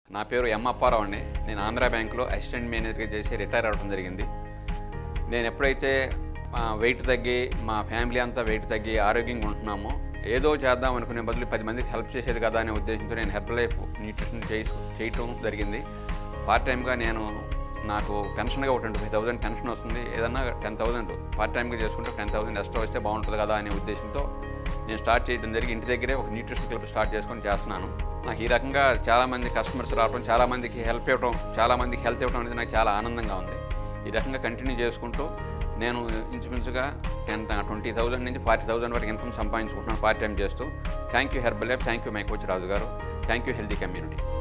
నా పేరు ఎం అప్పారావు అండి నేను ఆంధ్ర బ్యాంకులో అసిస్టెంట్ మేనేజర్గా చేసి రిటైర్ అవ్వడం జరిగింది నేను ఎప్పుడైతే వెయిట్ తగ్గి మా ఫ్యామిలీ అంతా వెయిట్ తగ్గి ఆరోగ్యంగా ఉంటున్నామో ఏదో చేద్దాం అనుకునే బదులు పది మందికి హెల్ప్ చేసేది కదా అనే ఉద్దేశంతో నేను హెర్బ్ లైఫ్ న్యూట్రిషన్ చేయ చేయటం జరిగింది పార్ట్ టైంగా నేను నాకు పెన్షన్గా ఒక ట్వంటీ ఫైవ్ థౌసండ్ పెన్షన్ వస్తుంది ఏదన్నా టెన్ థౌసండ్ పార్ట్ టైంగా చేసుకుంటే టెన్ థౌసండ్ ఎక్స్ట్రా వస్తే బాగుంటుంది కదా అనే ఉద్దేశంతో నేను స్టార్ట్ చేయడం జరిగి ఇంటి దగ్గరే ఒక న్యూట్రిషన్ క్లబ్ స్టార్ట్ చేసుకొని చేస్తున్నాను నాకు ఈ రకంగా చాలామంది కస్టమర్స్ రావడం చాలామందికి హెల్ప్ ఇవ్వడం చాలామందికి హెల్త్ ఇవ్వడం అనేది నాకు చాలా ఆనందంగా ఉంది ఈ రకంగా కంటిన్యూ చేసుకుంటూ నేను ఇంచుమించుగా టెన్ ట్వంటీ థౌసండ్ నుంచి ఫార్టీ థౌసండ్ వరకు ఇన్కమ్ సంపాదించుకుంటున్నాను పార్ట్ టైం చేస్తూ thank you Herbalife thank you my coach Raju garu thank you healthy community